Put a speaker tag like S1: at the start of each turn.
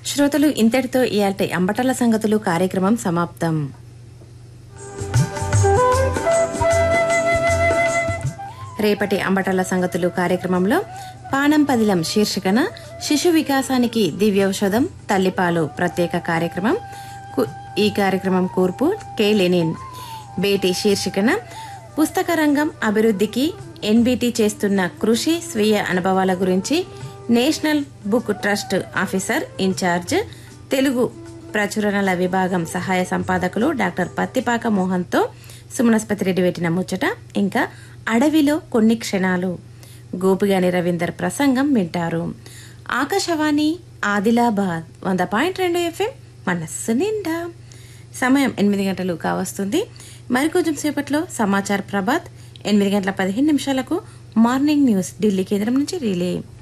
S1: శ్రోతలు ఇంతటితో ఇయాల్టి అంబటల సంగతులు కార్యక్రమం సమాప్తం రేపటి అంబటల సంగతులు కార్యక్రమంలో పానం పదిలం శీర్షికన శిశు వికాసానికి దివ్యౌషధం తల్లిపాలు ప్రత్యేక కార్యక్రమం కు- ఈ కార్యక్రమం కూర్పు కె లెనిన్ బేటీ శీర్షికన పుస్తక రంగం అభివృద్ధికి ఎన్బిటి చేస్తున్న కృషి స్వీయ అనుభవాల గురించి National Book Trust officer in charge Telugu ప్రచురణల విభాగం సహాయ సంపాదకులు డాక్టర్ పత్తిపాక మోహన్తో సుమనస్పతి రెడ్డి పెట్టిన ముచ్చట ఇంకా అడవిలో కొన్ని క్షణాలు గోపిగాని రవీందర్ ప్రసంగం వింటారు ఆకాశవాణి ఆదిలాబాద్ వంద పాయింట్ రెండు ఎఫ్ఎం మనస్సు నిండా సమయం ఎనిమిది గంటలు కావస్తుంది మరికొంచెం సేపట్లో సమాచార ప్రభాత్ ఎనిమిది గంటల పదిహేను నిమిషాలకు మార్నింగ్ న్యూస్ ఢిల్లీ కేంద్రం నుంచి రిలే